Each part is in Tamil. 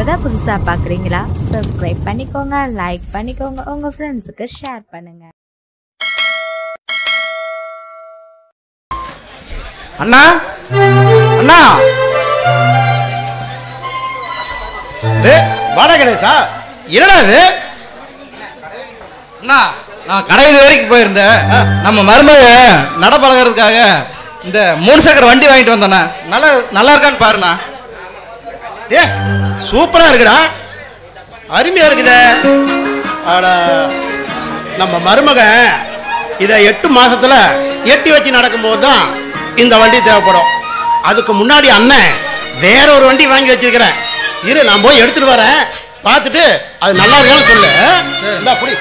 இப்பதான் புதுசா பாக்குறீங்களா சப்ஸ்கிரைப் பண்ணிக்கோங்க லைக் பண்ணிக்கோங்க உங்க ஃப்ரெண்ட்ஸுக்கு ஷேர் பண்ணுங்க அண்ணா அண்ணா டேய், வாடா கணேசா என்னடா இது அண்ணா நான் கடைவீதி வரைக்கும் போயிருந்தேன் நம்ம மருமக நட பழகிறதுக்காக இந்த மூணு சக்கர வண்டி வாங்கிட்டு வந்தேண்ணா நல்லா நல்லா இருக்கான்னு பாருண்ணா ஏ சூப்பரா இருக்குடா அருமையா இருக்குதே ஆடா நம்ம மருமகன் இதை எட்டு மாசத்துல எட்டி வச்சு நடக்கும்போது தான் இந்த வண்டி தேவைப்படும் அதுக்கு முன்னாடி அண்ணன் வேற ஒரு வண்டி வாங்கி வச்சிருக்கிறேன் இரு நான் போய் எடுத்துட்டு வரேன் பார்த்துட்டு அது நல்லா இருக்கான்னு சொல்லு இந்தா புடி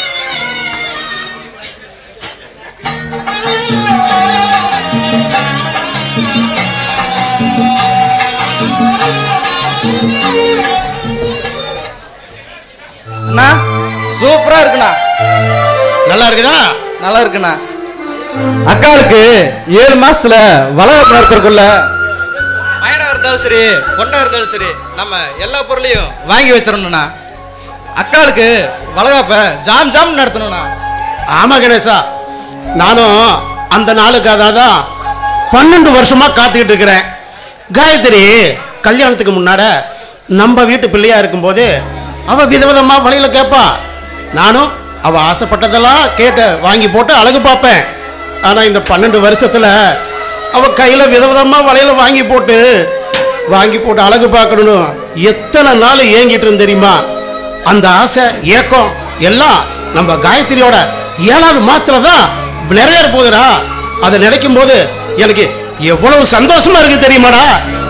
அண்ணா சூப்பரா இருக்குண்ணா நல்லா இருக்குதா நல்லா இருக்குண்ணா அக்காளுக்கு ஏழு மாசத்துல வளர்ப்பு நடத்துறதுக்குள்ள பையனா இருந்தாலும் சரி பொண்ணா இருந்தாலும் சரி நம்ம எல்லா பொருளையும் வாங்கி வச்சிடணும்ண்ணா அக்காளுக்கு வளகாப்ப ஜாம் ஜாம் நடத்தணும்ண்ணா ஆமா கணேசா நானும் அந்த நாளுக்காக தான் பன்னெண்டு வருஷமா காத்துக்கிட்டு இருக்கிறேன் காயத்ரி கல்யாணத்துக்கு முன்னாட நம்ம வீட்டு பிள்ளையா இருக்கும்போது அவ விதவிதமா வழியில கேட்பா நானும் அவ ஆசைப்பட்டதெல்லாம் கேட்டு வாங்கி போட்டு அழகு பார்ப்பேன் ஆனா இந்த பன்னெண்டு வருஷத்துல அவ கையில விதவிதமா வளையல வாங்கி போட்டு வாங்கி போட்டு அழகு பார்க்கணும்னு எத்தனை நாள் ஏங்கிட்டு இருந்தேன் தெரியுமா அந்த ஆசை ஏக்கம் எல்லாம் நம்ம காயத்ரியோட ஏழாவது மாசத்துல தான் நிறைவேற போகுதுடா அதை நினைக்கும் போது எனக்கு எவ்வளவு சந்தோஷமா இருக்கு தெரியுமாடா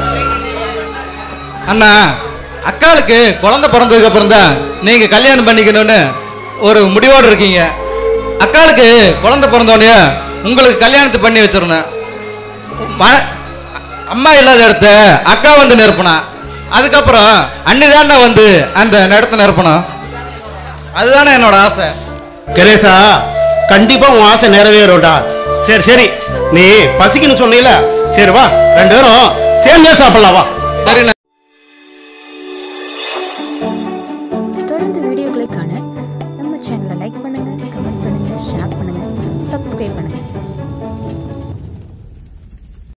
அண்ணா அக்காளுக்கு குழந்தை பிறந்ததுக்கு அப்புறம் தான் நீங்க கல்யாணம் பண்ணிக்கணும்னு ஒரு முடிவோடு இருக்கீங்க அக்காளுக்கு குழந்தை பிறந்தோடனே உங்களுக்கு கல்யாணத்தை பண்ணி வச்சிடணும் ம- அம்மா இல்லாத இடத்த அக்கா வந்து நிரப்பனா அதுக்கப்புறம் அண்ணி வந்து அந்த இடத்த நிரப்பணும் அதுதானே என்னோட ஆசை கணேசா கண்டிப்பா உன் ஆசை நிறைவேறும்டா சரி சரி நீ பசிக்குன்னு சொன்னீல சரி வா ரெண்டு பேரும் சேர்ந்தே சாப்பிடலாம் வா சரிண்ணா